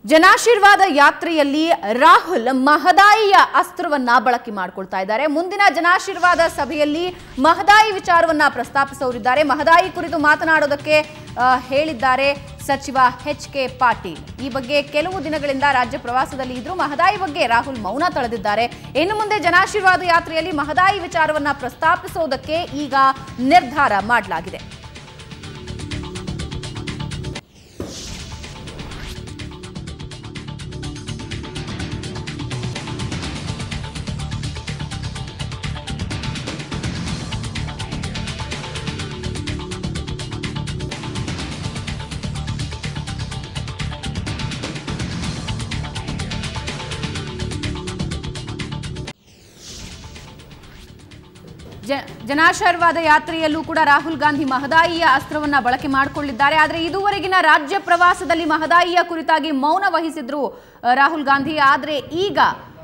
ಜನಾಶೀರ್ವಾದ ಯಾತ್ರೆಯಲ್ಲಿ ರಾಹುಲ್ ಮಹದಾಯಿಯ ಅಸ್ತ್ರವನ್ನ ಬಳಕೆ ಮಾಡಿಕೊಳ್ತಾ ಇದ್ದಾರೆ ಮುಂದಿನ ಜನಾಶೀರ್ವಾದ ಸಭೆಯಲ್ಲಿ ಮಹದಾಯಿ ವಿಚಾರವನ್ನ ಪ್ರಸ್ತಾಪಿಸೋರಿದ್ದಾರೆ ಮಹದಾಯಿ ಕುರಿತು ಮಾತನಾಡೋದಕ್ಕೆ ಆ, ಹೇಳಿದ್ದಾರೆ ಸಚಿವ ಎಚ್ ಕೆ ಪಾಟೀಲ್ ಈ ಬಗ್ಗೆ ಕೆಲವು ದಿನಗಳಿಂದ ರಾಜ್ಯ ಪ್ರವಾಸದಲ್ಲಿ ಇದ್ರು ಮಹದಾಯಿ ಬಗ್ಗೆ ರಾಹುಲ್ ಮೌನ ತಳೆದಿದ್ದಾರೆ ಇನ್ನು ಮುಂದೆ ಜನಾಶೀರ್ವಾದ ಯಾತ್ರೆಯಲ್ಲಿ ಮಹದಾಯಿ ವಿಚಾರವನ್ನ ಪ್ರಸ್ತಾಪಿಸೋದಕ್ಕೆ ಈಗ ನಿರ್ಧಾರ ಮಾಡಲಾಗಿದೆ ಜ ಜನಾಶೀರ್ವಾದ ಯಾತ್ರೆಯಲ್ಲೂ ಕೂಡ ರಾಹುಲ್ ಗಾಂಧಿ ಮಹದಾಯಿಯ ಅಸ್ತ್ರವನ್ನ ಬಳಕೆ ಮಾಡಿಕೊಳ್ಳಿದ್ದಾರೆ ಆದರೆ ಇದುವರೆಗಿನ ರಾಜ್ಯ ಪ್ರವಾಸದಲ್ಲಿ ಮಹದಾಯಿಯ ಕುರಿತಾಗಿ ಮೌನ ವಹಿಸಿದ್ರು ಅ, ರಾಹುಲ್ ಗಾಂಧಿ ಆದರೆ ಈಗ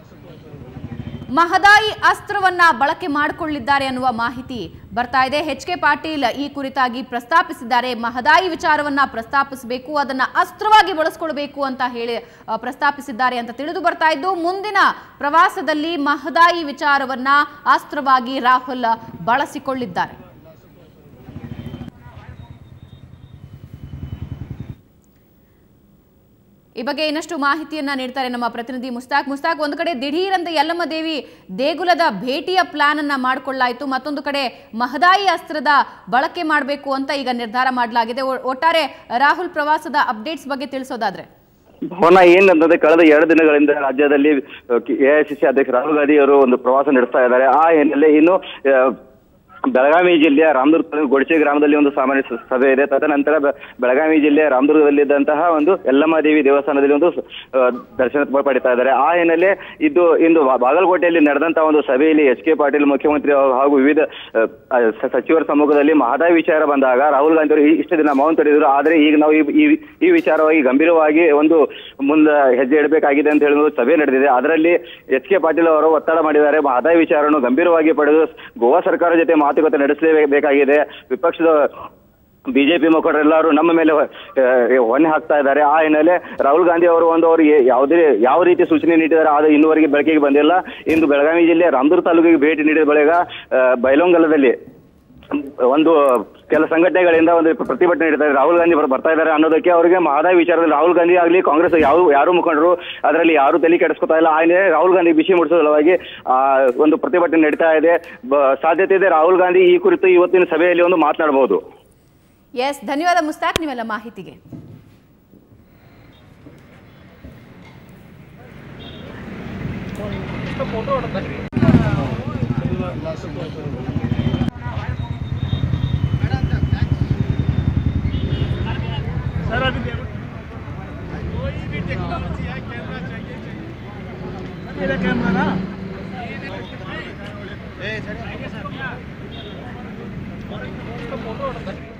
ಮಹದಾಯಿ ಅಸ್ತ್ರವನ್ನ ಬಳಕೆ ಮಾಡಿಕೊಳ್ಳಿದ್ದಾರೆ ಅನ್ನುವ ಮಾಹಿತಿ ಬರ್ತಾ ಇದೆ ಎಚ್ ಕೆ ಪಾಟೀಲ್ ಈ ಕುರಿತಾಗಿ ಪ್ರಸ್ತಾಪಿಸಿದ್ದಾರೆ ಮಹದಾಯಿ ವಿಚಾರವನ್ನ ಪ್ರಸ್ತಾಪಿಸಬೇಕು ಅದನ್ನ ಅಸ್ತ್ರವಾಗಿ ಬಳಸ್ಕೊಳ್ಬೇಕು ಅಂತ ಹೇಳಿ ಆ, ಪ್ರಸ್ತಾಪಿಸಿದ್ದಾರೆ ಅಂತ ತಿಳಿದು ಬರ್ತಾ ಇದ್ದು ಮುಂದಿನ ಪ್ರವಾಸದಲ್ಲಿ ಮಹದಾಯಿ ವಿಚಾರವನ್ನ ಅಸ್ತ್ರವಾಗಿ ರಾಹುಲ್ ಬಳಸಿಕೊಳ್ಳಿದ್ದಾರೆ ಈ ಬಗ್ಗೆ ಇನ್ನಷ್ಟು ಮಾಹಿತಿಯನ್ನ ನೀಡ್ತಾರೆ ನಮ್ಮ ಪ್ರತಿನಿಧಿ ಮುಸ್ತಾಕ್ ಮುಸ್ತಾಕ್ ಒಂದು ಕಡೆ ದಿಢೀರಂತ ಯಲ್ಲಮ್ಮ ದೇವಿ ದೇಗುಲದ ಭೇಟಿಯ ಪ್ಲಾನ್ ಅನ್ನ ಮಾಡಿಕೊಳ್ಳಾಯಿತು ಮತ್ತೊಂದು ಕಡೆ ಮಹದಾಯಿ ಅಸ್ತ್ರದ ಬಳಕೆ ಮಾಡಬೇಕು ಅಂತ ಈಗ ನಿರ್ಧಾರ ಮಾಡಲಾಗಿದೆ ಒ- ಒಟ್ಟಾರೆ ರಾಹುಲ್ ಪ್ರವಾಸದ ಅಪ್ಡೇಟ್ಸ್ ಬಗ್ಗೆ ತಿಳಿಸೋದಾದ್ರೆ ಭವನ ಏನಂತಂದ್ರೆ ಕಳೆದ ಎರಡು ದಿನಗಳಿಂದ ರಾಜ್ಯದಲ್ಲಿ ಎಐಸಿಸಿ ಅಧ್ಯಕ್ಷ ರಾಹುಲ್ ಗಾಂಧಿ ಅವರು ಒಂದು ಪ್ರವಾಸ ನಡೆಸ್ತಾ ಇದ್ದಾರೆ ಆ ಹಿನ್ನೆಲೆ ಇನ್ನು ಆ, ಬೆಳಗಾವಿ ಜಿಲ್ಲೆಯ ರಾಮದುರ್ಗ ತಾಲೂಕು ಗೊಡಚೆ ಗ್ರಾಮದಲ್ಲಿ ಒಂದು ಸಾಮಾನ್ಯ ಸ- ಸಭೆ ಇದೆ ತದನಂತರ ಬೆ- ಬೆಳಗಾವಿ ಜಿಲ್ಲೆಯ ರಾಮದುರ್ಗದಲ್ಲಿದ್ದಂತಹ ಒಂದು ಯಲ್ಲಮ್ಮ ದೇವಿ ದೇವಸ್ಥಾನದಲ್ಲಿ ಒಂದು ಆ, ದರ್ಶನ ಪಡಿತಾ ಇದ್ದಾರೆ ಆ ಹಿನ್ನೆಲೆ ಇದು ಇಂದು ಬಾ- ಬಾಗಲಕೋಟೆಯಲ್ಲಿ ನಡೆದಂತಹ ಒಂದು ಸಭೆಯಲ್ಲಿ ಎಚ್ ಕೆ ಪಾಟೀಲ್ ಮುಖ್ಯಮಂತ್ರಿ ಅವರು ಹಾಗೂ ವಿವಿಧ ಆ, ಆ, ಸ- ಸಚಿವರ ಸಮ್ಮುಖದಲ್ಲಿ ಮಹದಾಯಿ ವಿಚಾರ ಬಂದಾಗ ರಾಹುಲ್ ಗಾಂಧಿ ಅವರು ಈ- ಇಷ್ಟು ದಿನ ಮೌನ ತಡೆದರು ಆದರೆ ಈಗ ನಾವು ಈ- ಈ ಈ ವಿಚಾರವಾಗಿ ಗಂಭೀರವಾಗಿ ಒಂದು ಮುಂದೆ ಹೆಜ್ಜೆ ಇಡಬೇಕಾಗಿದೆ ಅಂತ ಹೇಳಿ ಒಂದು ಸಭೆ ನಡೆದಿದೆ ಅದರಲ್ಲಿ ಎಚ್ ಕೆ ಪಾಟೀಲ್ ಅವರು ಒತ್ತಡ ಮಾಡಿದ್ದಾರೆ ಮಹದಾಯಿ ವಿಚಾರವನ್ನು ಗಂಭೀರವಾಗಿ ಪಡೆದು ಗೋವಾ ಸರ್ಕಾರ ಜೊತೆ ಮಾತುಕತೆ ನಡೆಸಲೇಬೇಕಾಗಿದೆ ವಿಪಕ್ಷದ ಬಿಜೆಪಿ ಮುಖಂಡರೆಲ್ಲರೂ ನಮ್ಮ ಮೇಲೆ ಆ, ಹೊಣೆ ಹಾಕ್ತಾ ಇದ್ದಾರೆ ಆ ಹಿನ್ನೆಲೆ ರಾಹುಲ್ ಗಾಂಧಿ ಅವರು ಒಂದು ಅವರಿಗೆ ಯಾವುದೇ ಯಾವ ರೀತಿ ಸೂಚನೆ ನೀಡಿದ್ದಾರೆ ಅದು ಇನ್ನುವರೆಗೆ ಬೆಳಕಿಗೆ ಬಂದಿಲ್ಲ ಇಂದು ಬೆಳಗಾವಿ ಜಿಲ್ಲೆ ರಾಮದುರ್ಗ ತಾಲೂಕಿಗೆ ಭೇಟಿ ನೀಡಿದ ಬಳಿಕ ಆ, ಬೈಲೊಂಗಲದಲ್ಲಿ ಒಂದು ಕೆಲ ಸಂಘಟನೆಗಳಿಂದ ಒಂದು ಪ್ರತಿಭಟನೆ ನೀಡಿದ್ದಾರೆ ರಾಹುಲ್ ಗಾಂಧಿ ಬರ್- ಬರ್ತಾ ಇದ್ದಾರೆ ಅನ್ನೋದಕ್ಕೆ ಅವರಿಗೆ ಮಹದಾಯಿ ವಿಚಾರದಲ್ಲಿ ರಾಹುಲ್ ಗಾಂಧಿ ಆಗಲಿ ಕಾಂಗ್ರೆಸ್ ಯಾವ ಯಾರು ಮುಖಂಡರು ಅದರಲ್ಲಿ ಯಾರು ತಲೆ ಕೆಡಿಸ್ಕೊತಾ ಇಲ್ಲ ಆ ಹಿನ್ನೆಲೆ ರಾಹುಲ್ ಗಾಂಧಿ ಬಿಸಿ ಮುಡಿಸೋ ಸಲುವಾಗಿ ಆ, ಒಂದು ಪ್ರತಿಭಟನೆ ನಡೀತಾ ಇದೆ ಬ- ಸಾಧ್ಯತೆ ಇದೆ ರಾಹುಲ್ ಗಾಂಧಿ ಈ ಕುರಿತು ಇವತ್ತಿನ ಸಭೆಯಲ್ಲಿ ಒಂದು ಮಾತನಾಡಬಹುದು ಎಸ್ ಧನ್ಯವಾದ ಮುಸ್ತಾಕ್ ನೀವೆಲ್ಲ ಮಾಹಿತಿಗೆ सर अभी देखो कोई भी टेक्नोलॉजी है कैमरा चाहिए चाहिए मेरा कैमरा ना ए सर फोटो